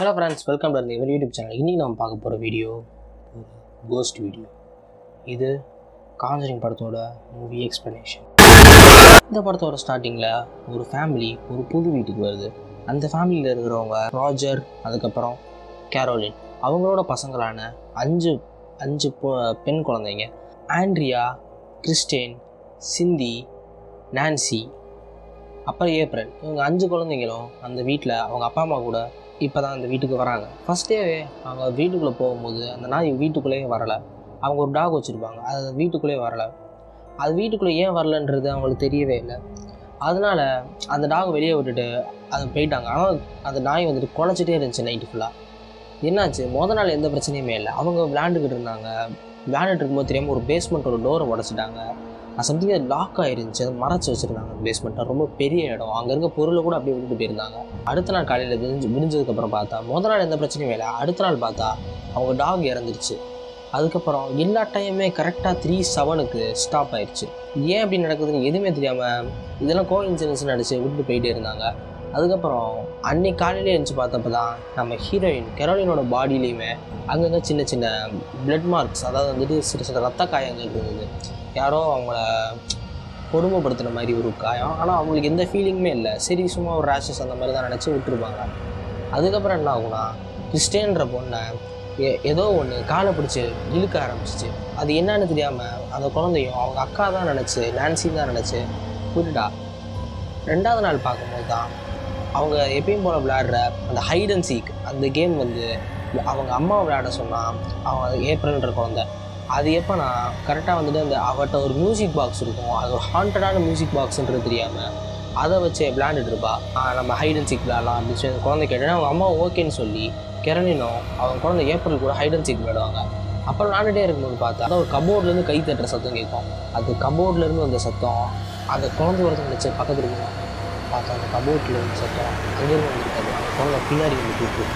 hello friends welcome to இந்த YouTube channel இன்றைக்கி நம்ம பார்க்க போகிற வீடியோ ஒரு கோஸ்ட் வீடியோ இது காஞ்சரிங் படத்தோட மூவி எக்ஸ்ப்ளனேஷன் இந்த படத்தோட ஸ்டார்டிங்கில் ஒரு ஃபேமிலி ஒரு புது வீட்டுக்கு வருது அந்த ஃபேமிலியில் இருக்கிறவங்க ராஜர் அதுக்கப்புறம் கேரோலின் அவங்களோட பசங்களான அஞ்சு அஞ்சு பொ- பெண் குழந்தைங்க ஆண்ட்ரியா கிறிஸ்டேன் சிந்தி நான்சி அப்புறம் ஏப்ரல் இவங்க அஞ்சு குழந்தைங்களும் அந்த வீட்டில் அவங்க அப்பா அம்மா கூட இப்போ தான் அந்த வீட்டுக்கு வராங்க ஃபஸ்ட் டேவே அவங்க வீட்டுக்குள்ளே போகும்போது அந்த நாய் வீட்டுக்குள்ளேயே வரலை அவங்க ஒரு டாக் வச்சுருப்பாங்க அது வீட்டுக்குள்ளேயே வரலை அது வீட்டுக்குள்ளே ஏன் வரலன்றது அவங்களுக்கு தெரியவே இல்லை அதனால அந்த டாக் வெளியே விட்டுட்டு அது போயிட்டாங்க ஆனால் அந்த நாய் வந்துட்டு குலைச்சிட்டே இருந்துச்சு நைட்டு ஃபுல்லாக என்னாச்சு முத நாள் எந்த பிரச்சனையுமே இல்லை அவங்க விளையாண்டுக்கிட்டு இருந்தாங்க விளையாண்டுட்டு இருக்கும்போது தெரியாமல் ஒரு பேஸ்மெண்ட்டோட டோரை உடச்சிட்டாங்க அது சம்திங் அது லாக் ஆயிருந்துச்சு அதை மறைச்சு வச்சுருந்தாங்க பேஸ்மெண்ட்டை ரொம்ப பெரிய இடம் அங்கே இருக்க பொருளை கூட அப்படியே விட்டுட்டு போயிருந்தாங்க அடுத்த நாள் காலையில் விரிஞ்சு விரிஞ்சதுக்கப்புறம் பார்த்தா முத நாள் எந்த பிரச்சனையும் இல்லை அடுத்த நாள் பார்த்தா அவங்க டாக் இறந்துருச்சு அதுக்கப்புறம் எல்லா டைமுமே கரெக்டாக த்ரீ செவனுக்கு ஸ்டாப் ஆயிடுச்சு ஏன் அப்படி நடக்குதுன்னு எதுவுமே தெரியாமல் இதெல்லாம் கோ இன்சூரன்ஸ் நடிச்சு விட்டுட்டு போயிட்டே இருந்தாங்க அதுக்கப்புறம் அன்னைக்கு காலையிலே எழுந்துச்சு பார்த்தப்ப தான் நம்ம ஹீரோயின் கெரோலினோட பாடியிலையுமே அங்கங்கே சின்ன சின்ன பிளட் மார்க்ஸ் அதாவது வந்துட்டு சில சில ரத்த காயங்கள் இருந்தது யாரோ அவங்கள கொடுமைப்படுத்துன மாதிரி ஒரு காயம் ஆனால் அவங்களுக்கு எந்த ஃபீலிங்குமே இல்லை சரி சும்மா ஒரு ரேஷஸ் அந்த மாதிரி தான் நினச்சி விட்டுருப்பாங்க அதுக்கப்புறம் என்ன ஆகும்னா கிறிஸ்டேன்ற பொண்ணை ஏ- ஏதோ ஒன்று காலை பிடிச்சி இழுக்க ஆரம்பிச்சிச்சு அது என்னன்னு தெரியாமல் அந்த குழந்தையும் அவங்க அக்கா தான் நினச்சி நான்சி தான் நினச்சி விட்டுட்டா ரெண்டாவது நாள் பார்க்கும்போது தான் அவங்க எப்பயும் போல் விளையாடுற அந்த ஹைட் அண்ட் சீக் அந்த கேம் வந்து அவங்க அம்மா விளையாட சொன்னால் அவங்க ஏப்ரல்ன்ற குழந்தை அது எப்போனா கரெக்டாக வந்துட்டு அந்த அவட்ட ஒரு மியூசிக் பாக்ஸ் இருக்கும் அது ஒரு ஹாண்டடான மியூசிக் பாக்ஸ்ன்றது தெரியாமல் அதை வச்சு விளையாண்டுட்டு இருப்பா ஆ, நம்ம ஹைட் அண்ட் சீக் விளையாடலாம் அப்படின்னு சொல்லி அந்த குழந்தை கேட்டேன்னா அவங்க அம்மா ஓகேன்னு சொல்லி கிரணினும் அவங்க குழந்தை ஏப்ரல் கூட ஹைட் அண்ட் சீக் விளையாடுவாங்க அப்புறம் விளையாண்டுட்டே இருக்கும்போது பார்த்தா அதான் ஒரு கபோர்ட்லேருந்து கை தட்டுற சத்தம் கேட்கும் அது கபோர்ட்லேருந்து வந்த சத்தம் அந்த குழந்தை ஒருத்தங்க வச்சு பக்கத்தில் இருக்குவாங்க பார்த்தா அந்த கபோர்ட்டில் இருந்த சத்தம் அங்கேருந்து வந்துருக்காது அந்த குழந்தை பின்னாடி வந்து கூப்பிட்டு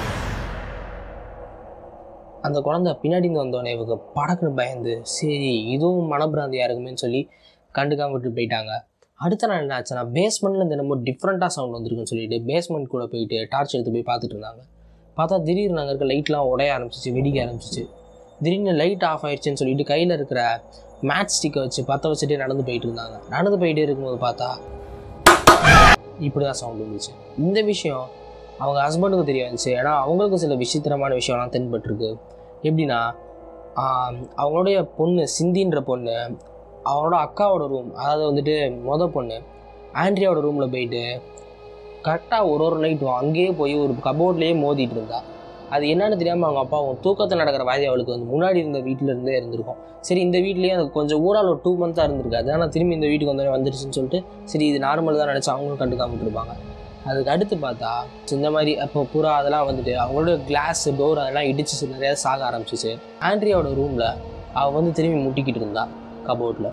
அந்த குழந்தை பின்னாடி இருந்து வந்தோடனே இவங்க படக்குன்னு பயந்து சரி இதுவும் மனப்பிராந்தியாக இருக்குமேன்னு சொல்லி கண்டுக்காம விட்டு போயிட்டாங்க அடுத்த நாள் என்ன ஆச்சுன்னா பேஸ்மெண்ட்டில் இந்த நம்ம டிஃப்ரெண்ட்டாக சவுண்ட் வந்திருக்குன்னு சொல்லிட்டு பேஸ்மெண்ட் கூட போயிட்டு டார்ச் எடுத்து போய் பார்த்துட்டு இருந்தாங்க பார்த்தா திடீர்னு அங்கே இருக்க லைட்லாம் உடைய ஆரம்பிச்சிச்சு வெடிக்க ஆரம்பிச்சிச்சு திடீர்னு லைட் ஆஃப் ஆயிடுச்சுன்னு சொல்லிட்டு கையில் இருக்கிற மேட்ச் ஸ்டிக்கை வச்சு பற்ற வச்சுட்டே நடந்து போயிட்டு இருந்தாங்க நடந்து போயிட்டே இருக்கும்போது பார்த்தா இப்படி தான் சவுண்ட் வந்துச்சு இந்த விஷயம் அவங்க ஹஸ்பண்டுக்கு தெரிய வந்துச்சு ஏன்னா அவங்களுக்கு சில விசித்திரமான விஷயம்லாம் தென்பட்டிருக்கு எப்படின்னா ஆம், அவங்களுடைய பொண்ணு சிந்தின்ற பொண்ணு அவனோட அக்காவோட ரூம் அதாவது வந்துட்டு மொத பொண்ணு ஆண்ட்ரியாவோட ரூமில் போயிட்டு கரெக்டாக ஒரு ஒரு நைட்டும் அங்கேயே போய் ஒரு கபோர்ட்லேயே மோதிட்டு இருந்தா அது என்னன்னு தெரியாமல் அவங்க அப்பாவும் தூக்கத்தில் நடக்கிற வயது அவளுக்கு வந்து முன்னாடி இருந்த வீட்டில் இருந்தே இருந்திருக்கும் சரி இந்த வீட்லேயே அது கொஞ்சம் ஊடால ஒரு டூ மந்த்தாக இருந்திருக்காது ஆனால் திரும்பி இந்த வீட்டுக்கு வந்தோடனே வந்துருச்சுன்னு சொல்லிட்டு சரி இது நார்மல் தான் நினச்சி அவங்களும் கண்டுக்காம விட்டுருப்பாங்க அதுக்கு அடுத்து பார்த்தா இந்த மாதிரி அப்போ புறா அதெல்லாம் வந்துட்டு அவங்களோட கிளாஸ் டோர் அதெல்லாம் இடிச்சு நிறையா சாக ஆரம்பிச்சிச்சு ஆண்ட்ரியாவோட ரூமில் அவள் வந்து திரும்பி முட்டிக்கிட்டு இருந்தா கபோர்டில்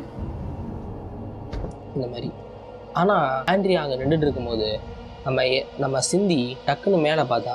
இந்த மாதிரி ஆனால் ஆண்ட்ரியா அங்கே நின்றுட்டு இருக்கும்போது நம்ம எ- நம்ம சிந்தி டக்குன்னு மேலே பார்த்தா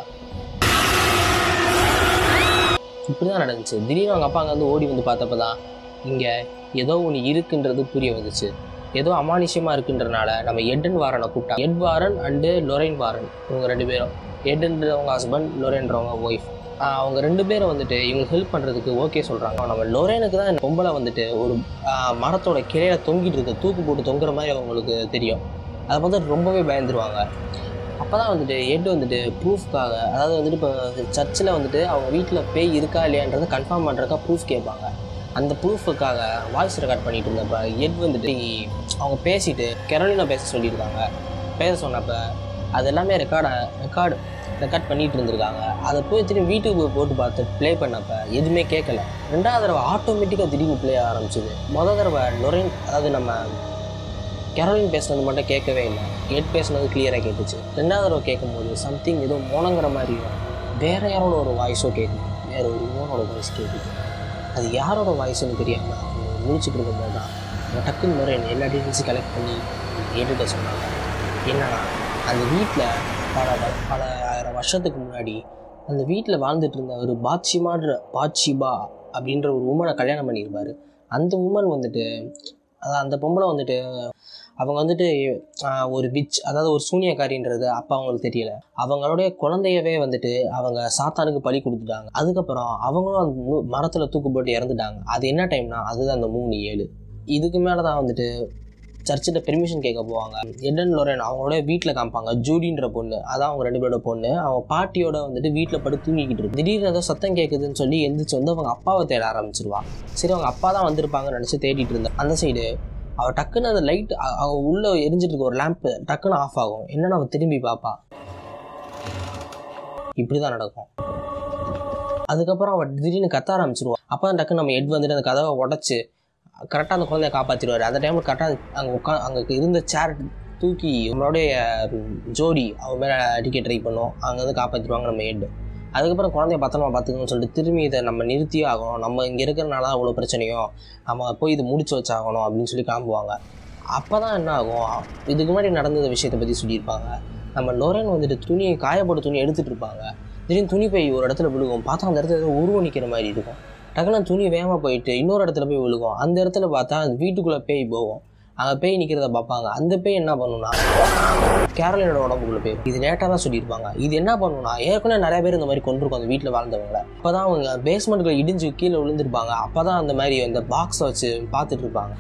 இப்படி தான் நடந்துச்சு திடீர்னு அவங்க அப்பா அங்கே வந்து ஓடி வந்து பார்த்தப்ப தான் இங்கே ஏதோ ஒன்று இருக்குன்றது புரிய வந்துச்சு ஏதோ அமானுஷ்யமாக இருக்குன்றனால நம்ம எட்டன் வாரனை கூப்பிட்டா Ed Warren and Lorraine Warren இவங்க ரெண்டு பேரும் எட்ன்றவங்க ஹஸ்பண்ட் லொரேன்றவங்க ஒய்ஃப் அவங்க ரெண்டு பேரும் வந்துட்டு இவங்க ஹெல்ப் பண்ணுறதுக்கு ஓகே சொல்கிறாங்க நம்ம லொரேனுக்கு தான் இந்த பொம்பளை வந்துட்டு ஒரு ஆஹ், மரத்தோட கிளையில தொங்கிட்டு இருக்கு தூக்கு போட்டு தொங்குற மாதிரி அவங்களுக்கு தெரியும் அதை பார்த்து ரொம்பவே பயந்துருவாங்க அப்போ தான் வந்துட்டு எட் வந்துட்டு ப்ரூஃப்காக அதாவது வந்துட்டு இப்போ சர்ச்சில் வந்துட்டு அவங்க வீட்டில் பேய் இருக்கா இல்லையான்றதை கன்ஃபார்ம் பண்ணுறதுக்காக ப்ரூஃப் கேட்பாங்க அந்த ப்ரூஃபுக்காக வாய்ஸ் ரெக்கார்ட் பண்ணிட்டு இருந்தப்ப எட் வந்துட்டு அவங்க பேசிட்டு கெரோலினா பேச சொல்லியிருக்காங்க பேச சொன்னப்ப அது எல்லாமே ரெக்கார்டை ரெக்கார்டு ரெக்கார்ட் பண்ணிட்டு இருந்திருக்காங்க அதை போய் திரும்பி வீட்டுக்கு போய் போட்டு பார்த்து ப்ளே பண்ணப்ப எதுவுமே கேட்கல ரெண்டாவது தடவை ஆட்டோமேட்டிக்காக திடீர்னு ப்ளே ஆரம்பிச்சுது மொதல் தடவை லொரைன் அதாவது நம்ம கெரோலின் பேசுனது மட்டும் கேட்கவே இல்லை எட் பேசுனது கிளியராக கேட்டுச்சு ரெண்டாவது தடவை கேட்கும்போது சம்திங் ஏதோ மோனங்கிற மாதிரியும் வேற யாரோட ஒரு வாய்ஸோ கேட்குது வேற ஒரு மோனோட வாய்ஸ் கேட்குது அது யாரோட வாய்ஸ்னு தெரியாமல் அவங்க முடிச்சுட்டு இருக்கும்போது தான் அவங்க டக்குன்னு முறை எல்லா டீட்டெயில்ஸும் கலெக்ட் பண்ணி என்கிட்ட சொன்னாங்க என்னன்னா அந்த வீட்டில் பல வ- பல ஆயிரம் வருஷத்துக்கு முன்னாடி அந்த வீட்டில் வாழ்ந்துட்டு இருந்த ஒரு பாட்சிமான்ற பாட்சிபா அப்படின்ற ஒரு உமனை கல்யாணம் பண்ணியிருப்பாரு அந்த உமன் வந்துட்டு அதான் அந்த பொம்பளை வந்துட்டு அவங்க வந்துட்டு ஆஹ், ஒரு விச் அதாவது ஒரு சூனியக்காரின்றது அப்போ அவங்களுக்கு தெரியல அவங்களுடைய குழந்தையவே வந்துட்டு அவங்க சாத்தானுக்கு பலி கொடுத்துட்டாங்க அதுக்கப்புறம் அவங்களும் அந்த மு- மரத்துல தூக்கு போட்டு இறந்துட்டாங்க அது என்ன டைம்னா அதுதான் அந்த மூணு ஏழு இதுக்கு மேலே தான் வந்துட்டு சர்ச்சில் பெர்மிஷன் கேட்க போவாங்க எடன் லோரன் அவங்களோட வீட்டில் காமிப்பாங்க ஜூடின்ற பொண்ணு அதான் அவங்க ரெண்டு பேரோட பொண்ணு அவங்க பாட்டியோட வந்துட்டு வீட்டில் படுத்து தூங்கிக்கிட்டு இருக்கு திடீர்னு ஏதோ சத்தம் கேட்குதுன்னு சொல்லி எந்திரிச்சு வந்து அவங்க அப்பாவை தேட ஆரம்பிச்சிருவா சரி அவங்க அப்பா தான் வந்திருப்பாங்கன்னு நினச்சி தேடிட்டு இருந்தேன் அந்த சைடு அவள் டக்குன்னு அந்த லைட் அவங்க உள்ளே எரிஞ்சிட்டு இருக்க ஒரு லேம்ப் டக்குன்னு ஆஃப் ஆகும் என்னன்னு அவள் திரும்பி பார்ப்பா இப்படி தான் நடக்கும் அதுக்கப்புறம் அவள் திடீர்னு கத்த ஆரம்பிச்சிருவா அப்போ தான் டக்குன்னு நம்ம எட் வந்துட்டு அந்த கதவை உடச்சி கரெக்டாக அந்த குழந்தைய காப்பாற்றிடுவார் அந்த டைமில் கரெக்டாக அங்கே உட்கா அங்கே இருந்த சேர் தூக்கி நம்மளுடைய ஜோடி அவன் மேலே அடிக்க ட்ரை பண்ணோம் அங்கே வந்து காப்பாற்றிடுவாங்க நம்ம ஹெட் அதுக்கப்புறம் குழந்தைய பத்திரமா பார்த்துக்கணும்னு சொல்லிட்டு திரும்பி இதை நம்ம நிறுத்தியே ஆகணும் நம்ம இங்கே இருக்கிறனால தான் அவ்வளோ பிரச்சனையோ நம்ம போய் இது முடிச்சு வச்சாகணும் அப்படின்னு சொல்லி கிளம்புவாங்க அப்போ தான் என்ன ஆகும் இதுக்கு முன்னாடி நடந்த விஷயத்தை பற்றி சொல்லியிருப்பாங்க நம்ம லோரன் வந்துட்டு துணியை காயப்போட்ட துணி எடுத்துகிட்டு இருப்பாங்க திடீர்னு துணி பை ஒரு இடத்துல விழுகும் பார்த்தா அந்த இடத்துல ஏதோ உருவம் நிற்கிற மாதிரி இருக்கும் டக்குனு துணி வேகமாக போயிட்டு இன்னொரு இடத்துல போய் விழுகும் அந்த இடத்துல பார்த்தா அந்த வீட்டுக்குள்ளே பேய் போகும் அங்கே பேய் நிற்கிறத பார்ப்பாங்க அந்த பேய் என்ன பண்ணுன்னா கேரளினோட உடம்புக்குள்ள பேர் இது லேட்டாக தான் சொல்லியிருப்பாங்க இது என்ன பண்ணுன்னா ஏற்கனவே நிறைய பேர் இந்த மாதிரி கொண்டிருக்கும் அந்த வீட்டில் வாழ்ந்தவங்கள அப்போ தான் அவங்க பேஸ்மெண்ட்டுக்குள்ள இடிஞ்சு கீழே விழுந்திருப்பாங்க அப்போ தான் அந்த மாதிரி அந்த பாக்ஸை வச்சு பார்த்துட்டு இருப்பாங்க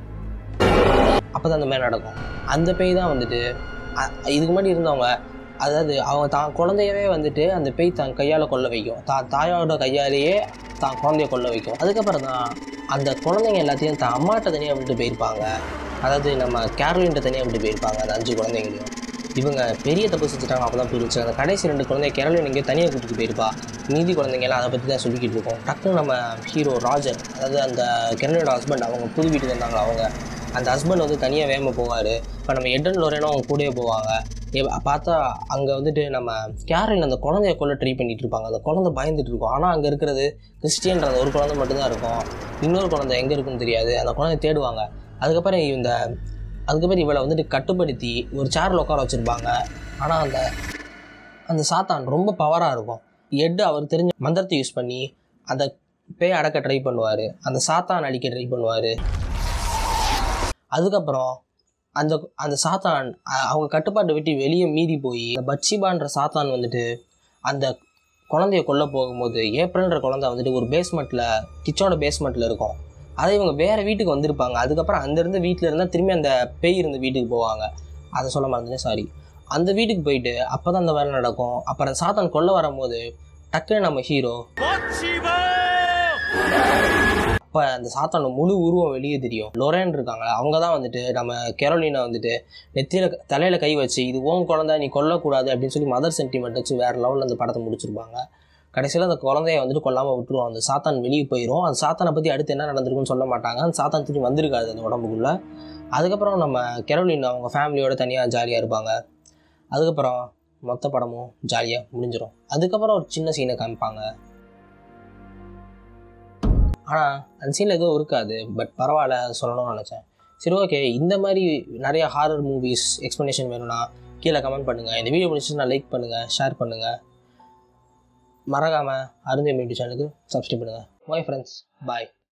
அப்போ தான் அந்த மாதிரி நடக்கும் அந்த பேய் தான் வந்துட்டு அ- இதுக்கு முன்னாடி இருந்தவங்க அதாவது அவங்க தான் குழந்தையவே வந்துட்டு அந்த பேய் தான் கையால் கொல்ல வைக்கும் தான் தாயோட கையாலேயே தான் குழந்தைய கொல்ல வைக்கும் அதுக்கப்புறம் தான் அந்த குழந்தைங்க எல்லாத்தையும் தான் அம்மாட்ட தனியாக விட்டு போயிருப்பாங்க அதாவது நம்ம கேரளின்ட்ட தனியாக விட்டு போயிருப்பாங்க அந்த அஞ்சு குழந்தைங்களையும் இவங்க பெரிய தப்பு செஞ்சுட்டாங்க அப்போ தான் புரிஞ்சு அந்த கடைசி ரெண்டு குழந்தை கேரளின் எங்கேயோ தனியாக கூட்டிட்டு போயிருப்பா மீதி குழந்தைங்கலாம் அதை பற்றி தான் சொல்லிக்கிட்டு இருக்கோம் டக்குன்னு நம்ம ஹீரோ ராஜர் அதாவது அந்த கேரளினோட ஹஸ்பண்ட் அவங்க புது வீட்டுக்கு வந்தாங்க அவங்க அந்த ஹஸ்பண்ட் வந்து தனியாக வேகமாக போவார் இப்போ நம்ம எட்டன் லோரேனும் அவங்க கூடயே போவாங்க எ- பார்த்தா அங்கே வந்துட்டு நம்ம கேரளின் அந்த குழந்தைய கொல்ல ட்ரை பண்ணிட்டு இருப்பாங்க அந்த குழந்தை பயந்துட்டு இருக்கும் ஆனால் அங்கே இருக்கிறது கிறிஸ்டியன்ற அந்த ஒரு குழந்தை மட்டும்தான் இருக்கும் இன்னொரு குழந்தை எங்கே இருக்குன்னு தெரியாது அந்த குழந்தைய தேடுவாங்க அதுக்கப்புறம் இந்த அதுக்கப்புறம் இவளை வந்துட்டு கட்டுப்படுத்தி ஒரு சேரில் உட்கார வச்சுருப்பாங்க ஆனால் அந்த அந்த சாத்தான் ரொம்ப பவராக இருக்கும் எட்டு அவர் தெரிஞ்ச மந்திரத்தை யூஸ் பண்ணி அந்த பேய் அடக்க ட்ரை பண்ணுவார் அந்த சாத்தான் அடிக்க ட்ரை பண்ணுவார் அதுக்கப்புறம் அந்த அந்த சாத்தான் அ- அவங்க கட்டுப்பாட்டை விட்டு வெளியே மீறி போய் அந்த பட்சிபான்ற சாத்தான் வந்துட்டு அந்த குழந்தைய கொல்ல போகும்போது ஏப்ரல்ன்ற குழந்தை வந்துட்டு ஒரு பேஸ்மெண்ட்டில் கிச்சனோட பேஸ்மெண்ட்டில் இருக்கும் அதை இவங்க வேறு வீட்டுக்கு வந்திருப்பாங்க அதுக்கப்புறம் அந்த இருந்து வீட்டில் இருந்தால் திரும்பி அந்த பேய் இருந்த வீட்டுக்கு போவாங்க அதை சொல்ல மறந்துட்டேன் சாரி அந்த வீட்டுக்கு போயிட்டு அப்போ தான் அந்த வேலை நடக்கும் அப்புறம் சாத்தான் கொல்ல வரும்போது டக்குன்னு நம்ம ஹீரோ அப்போ அந்த சாத்தானோட முழு உருவம் வெளியே தெரியும் லொரேன் இருக்காங்களே அவங்க தான் வந்துட்டு நம்ம கெரோலினை வந்துட்டு நெத்தியில் தலையில் கை வச்சு இது ஓன் குழந்தை நீ கொல்லக்கூடாது அப்படின்னு சொல்லி மதர் சென்டிமெண்ட் வச்சு வேறு லெவலில் அந்த படத்தை முடிச்சிருப்பாங்க கடைசியில் அந்த குழந்தைய வந்துட்டு கொல்லாமல் விட்டுருவோம் அந்த சாத்தான் வெளியே போயிடும் அந்த சாத்தானை பற்றி அடுத்து என்ன நடந்திருக்குன்னு சொல்ல மாட்டாங்க அந்த சாத்தான் திரும்பி வந்திருக்காது அந்த உடம்புக்குள்ளே அதுக்கப்புறம் நம்ம கெரோலின் அவங்க ஃபேமிலியோட தனியாக ஜாலியாக இருப்பாங்க அதுக்கப்புறம் மொத்த படமும் ஜாலியாக முடிஞ்சிடும் அதுக்கப்புறம் ஒரு சின்ன சீனை காமிப்பாங்க ஆனால் அந்த சீனில் எதுவும் இருக்காது பட் பரவாயில்ல அது சொல்லணும்னு நினச்சேன் சரி ஓகே இந்த மாதிரி நிறைய ஹாரர் மூவிஸ் எக்ஸ்ப்ளனேஷன் வேணும்னா கீழே கமெண்ட் பண்ணுங்கள் இந்த வீடியோ பிடிச்சிச்சுன்னா லைக் பண்ணுங்கள் ஷேர் பண்ணுங்கள் மறக்காமல் அருந்தே மீட்டு சேனலுக்கு சப்ஸ்கிரைப் பண்ணுங்கள் பாய் ஃப்ரெண்ட்ஸ் பாய்